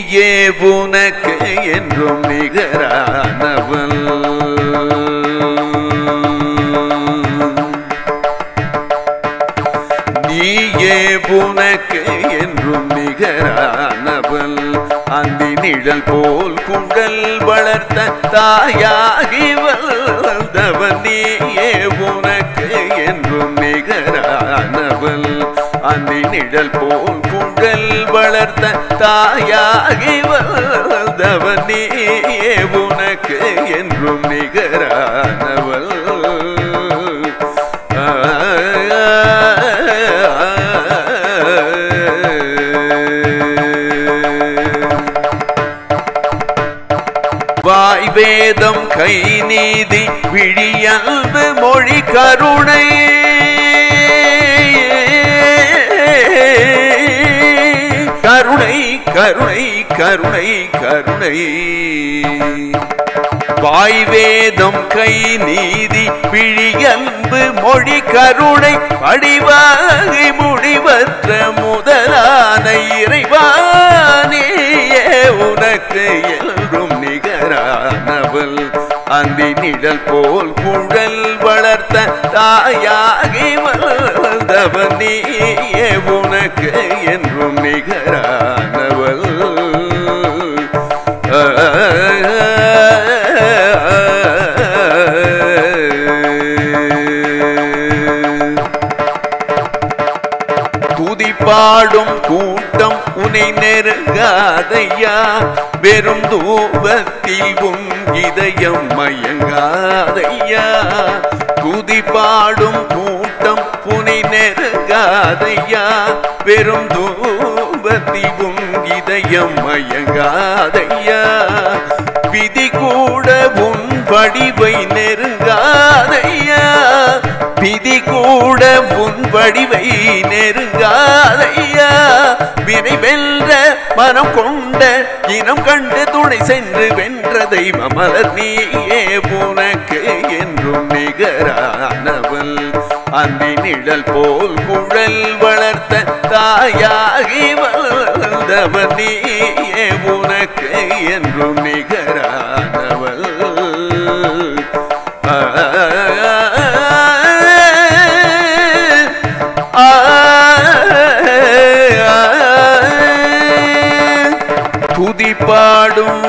நீயே உனக்கு என்றும் நிகரானவள் நீயே உனக்கு என்றும் நிகரானவள் அந்தி நிழல் போல் குண்டல் வளர்த்த தாயாகி வந்தவன் நீயே உனக்கு என்றும் நிகரானவள் அந்தி நிழல் போல் குண்டல் வளர்த்த தாயாகி வந்தவன் நீயே உனக்கு என்றும் நிகரானவள் வாய் வேதம் கை நீதி விழியல்பு மொழி கருணை கருணை கருணை கருணை கருணை வாய் வேதம் கை நீதி பிழியன்பு மொழி கருணை வடிவாகி முடிவற்ற முதலான இறைவானியே உனக்கு என்றும் நிகரானவள் அந்தி நிழல் போல் குழல் வளர்த்த தாயாகி வந்தவன் நீயே உனக்கு என்றும் நிகரானவள் துதி பாடும் கூட்டம் உனை நெருங்காதையா வெறும் தூபத்தில் உன் இதயம் மயங்காதையா துதி பாடும் கூட்டம் உனை நெருங்காதையா வெறும் தூபத்தில் உன் இதயம் மயங்காதையா விதி கூட உன் வடிவை நெருங்காதையா விதி கூட உன் வடிவை நெருங்காதையா வினை வென்ற மனம் கொண்ட இனம் கண்டு துணை சென்று வென்ற தெய்வ மலர் நீயே உனக்கு என்றும் நிகரானவள் அந்தி நிழல் போல் குழல் வளர்த்த தாயாகி வந்தவன் நீயே உனக்கு என்றும் நிகரானவள் துதி பாடும்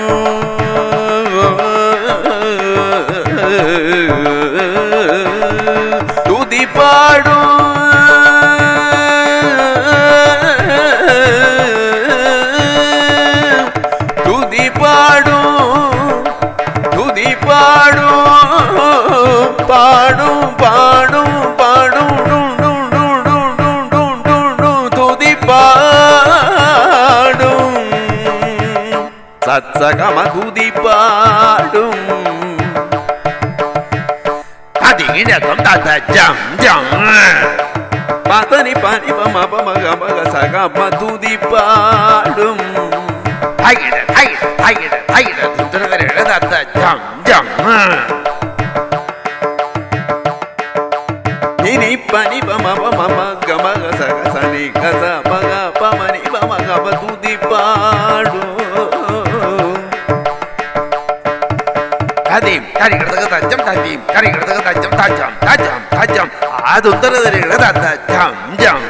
துதி பாடும் துதி பாடும் துதி பாடும் பாடும் பாடும் பாடும் டும் டும் டும் டும் டும் டும் டும் டும் துதி பாடும் சத்சகம துதி பாடும் அதிகிழக்கம் தாத்த ஜம் ஜம் பதனி பனி பம பம கம சகம துதி பாடும் தையிட தையிட தையிட தையிட துத்திரதர தாத்த ஜம் ஜம் நினி பனி பம பம ம கம சக சனி கச மக பமனி பம கம துதி பாடும் ததீம் கரிகிடதக தஜம் ததீம் கரிகிடதக தஜம் தஜம் தஜம் தஜம் அது உத்தரதர தாத்த ஜம் ஜம்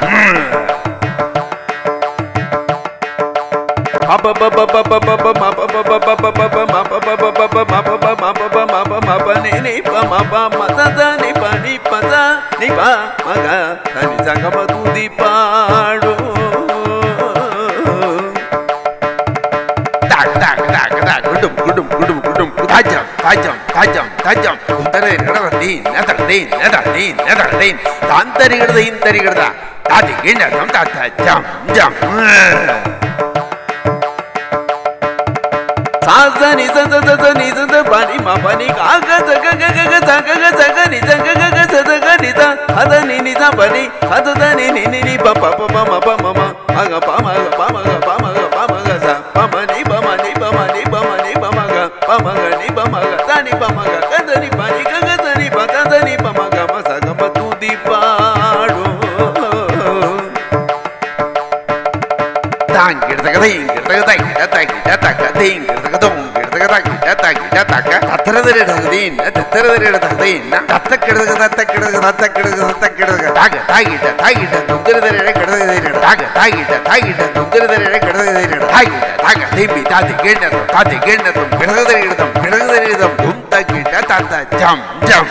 tak tak tak tak gudum gudum gudum gudum tajam tajam tajam tajam untare nadardin nadardin nadardin nadardin tantari gada intari gada tadi gina tam ta ta jam jam சாசனி சத சத நி சத பனி ம பனி காக சக கக க சக க சக நி சக க க சத க நி ச ஹத நி நி ச பனி ஹத த நி நி நி நி ப ப ப ப ம ப ம ம ம க ப ம க ப ம க ப ம க ப ம க ச ப ம நி ப ம நி ப ம நி ப ம நி ப ம க ப ம க நி ப ம க ச நி ப ம க க த நி ப நி க க த நி ப க த நி ப ம க ம ச க ப து தி பாடும் தான் கிடதக தையும் கிடதக தகிட தகிட தக தீங்கிறதுக்கு தொங்கிறதுக்கு தகிட தகிட தக தத்திரதறிடதீன் தத்திரதறிடதீன் தத்தக்கிடுதுக்கு தத்தக்கிடுதுக்கு தத்தக்கிடுதுக்கு தத்தக்கிடுதுக்கு தக தாகிட்ட தாகிட்ட துந்திரதறிட கிடதறிட தக தாகிட்ட தாகிட்ட துந்திரதறிட கிடதறிட தாகிட்ட தக திம்பி தாத்தி கிண்ணதும் தாத்தி கிண்ணதும் கிடதறிடதும் கிடதறிடதும் தும் தகிட்ட தத்த ஜம் ஜம்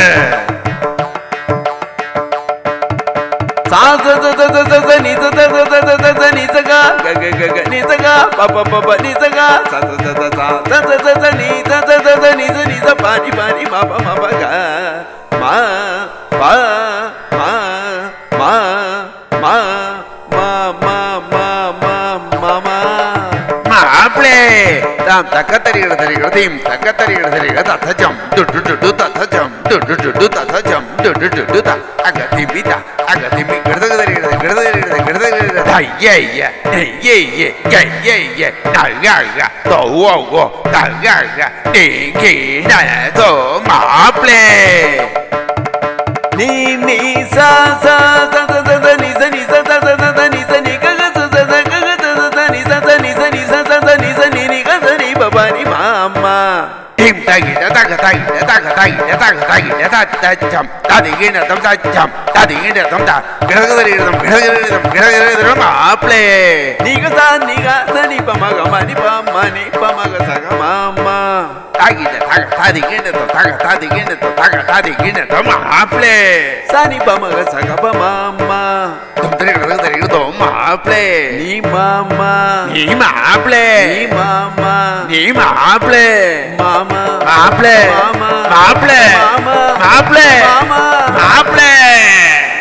சா ச ச ச ச ச ச நி ச ச ச ச ச ச ச நி ச க க க க க நி ச க ப ப ப ப நி ச க ச ச ச ச ச ச ச ச ச நி ச ச ச ச நி ச நி ச ப நி ப நி ம ப ம ப க ம ப ம ம ம ம ம ம ம ம ம மாப்பிளே தாம் தக்கத்தறிகிற தறிகிற தீம் தக்கத்தறிகிற தறிகிற தத்தஜம் டுட்டு டுட்டு தத்தஜம் டுட்டு டுட்டு தத்தஜம் டுட்டு டுட்டு த அக திம்பி த அக திம்பி கிடதக தறிகிற கிடதக தறிகிற கிடதக தறிகிற ஐயே ஐயே ஐயே ஐயே ஐயே ஐயே நகக தோவோ நகக டிங்கி நதோ மாப்பிளே நீ நீ சா சா ச ச ச ச நி ச நி ச ச ச ச ச நி ச நி க க ச ச ச க க ச ச ச நி ச ச நி ச நி ச ச ச நி ச நி நி க ச நி ப ப நி ம ம Tim tagi da taga tagi da taga tagi da taga tagi da ta ta jam ta di gina tam ta jam ta di gina tam ta giragadari tam giragadari tam giragadari tam maaple ni ga sa ni ga sa ni pa ma ga ma ni pa ma ni pa ma ga sa ga ma ma tagi da taga ta di gina tam taga ta di gina tam taga ta di gina tam maaple sa ni pa ma ga sa ga pa ma ma tam tari giragadari tam maaple ni ma ma ni maaple ni ma ma ni maaple ma ma maaple Mama. maaple Mama. maaple Mama. maaple